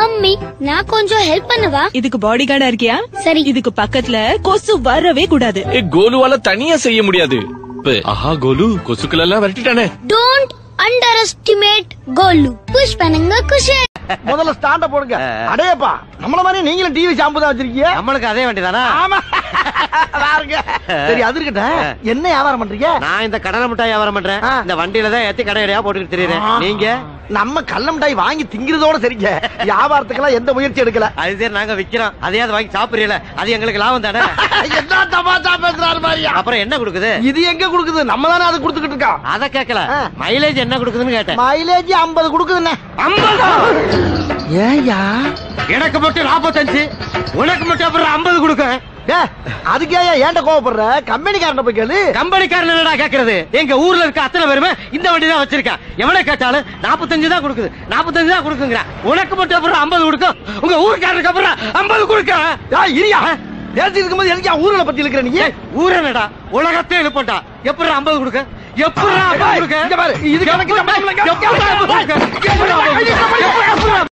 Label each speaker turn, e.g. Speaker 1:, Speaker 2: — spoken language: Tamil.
Speaker 1: மம்மி நான் கொஞ்சம் ஹெல்ப் பண்ணவா
Speaker 2: இதுக்கு பாடி கார்டா இருக்கியா
Speaker 1: சரி
Speaker 2: இதுக்கு பக்கத்துல கொசு வரவே கூடாது
Speaker 3: ஏ கோலுவால தனியா செய்ய முடியாது இப்ப, ஆஹா கோலு கொசுக்கள் எல்லாம் விரட்டிட்டானே
Speaker 1: டோன்ட் அண்டர் எஸ்டிமேட் கோலு புஷ் பண்ணுங்க குஷி
Speaker 4: முதல்ல ஸ்டாண்ட போடுங்க அடேப்பா நம்மள மாதிரி நீங்களும் டிவி ஷாம்பு தான் வச்சிருக்கீங்க
Speaker 5: நம்மளுக்கு அதே வண்டிதானா
Speaker 4: ஆமா பாருங்க சரி அது இருக்கட்டும் என்ன வியாபாரம் பண்றீங்க
Speaker 5: நான் இந்த கடலை மிட்டாய் வியாபாரம் பண்றேன்
Speaker 4: ஆ.
Speaker 5: இந்த வண்டியில தான் ஏத்தி கடை கடையா போட்டுக்கிட்டு தெரியுறேன்
Speaker 4: ஆ.
Speaker 5: நீங்க
Speaker 4: நம்ம கள்ள மிட்டாய் வாங்கி திங்கிறதோட சரிங்க வியாபாரத்துக்கெல்லாம் எந்த முயற்சி எடுக்கல
Speaker 5: அது சரி நாங்க விக்கிறோம் அதையாவது வாங்கி சாப்பிடுறீல அது எங்களுக்கு லாபம் தானே
Speaker 4: என்ன தமாஷா பேசுறாரு மாதிரியா
Speaker 5: அப்புறம் என்ன கொடுக்குது
Speaker 4: இது எங்க கொடுக்குது நம்ம தானே அது கொடுத்துக்கிட்டு இருக்கோம்
Speaker 5: அத கேட்கல
Speaker 4: ஆ.
Speaker 5: மைலேஜ் என்ன கொடுக்குதுன்னு கேட்டேன்
Speaker 4: மைலேஜ் 50 கொடுக்குதுண்ணே ஏயா
Speaker 5: எனக்கு மட்டும் நாற்பத்தஞ்சு உனக்கு மட்டும் அப்புறம் ஐம்பது கொடுக்க
Speaker 4: ஏ அதுக்கே ஏன்ட்ட கோவப்படுற கம்பெனிக்காரன் போய் கேளு
Speaker 5: கம்பெனிக்காரன் என்னடா கேக்குறது எங்க ஊர்ல இருக்க அத்தனை பேருமே இந்த வண்டி தான் வச்சிருக்கேன் எவ்வளவு கேட்டாலும் நாற்பத்தஞ்சு தான் கொடுக்குது நாற்பத்தஞ்சு தான் கொடுக்குங்கிற உனக்கு மட்டும் அப்புறம் ஐம்பது கொடுக்கும் உங்க ஊருக்காரருக்கு அப்புறம் ஐம்பது கொடுக்க
Speaker 4: ஏய், இரியா பேசிட்டு இருக்கும்போது எனக்கு ஏன் ஊர்ல பத்தி இருக்கிற நீ
Speaker 5: ஊர் என்னடா உலகத்தை எழுப்பட்டா எப்படி ஐம்பது கொடுக்க எப்படி ஐம்பது கொடுக்க
Speaker 4: இங்க பாரு, இது கணக்கு
Speaker 5: எப்படி
Speaker 4: சம்பளம் இல்லைங்க.
Speaker 5: எப்படி 50 கொடுக்க? எப்படி 50 கொடுக்க? எப்படி 50 கொடுக்க?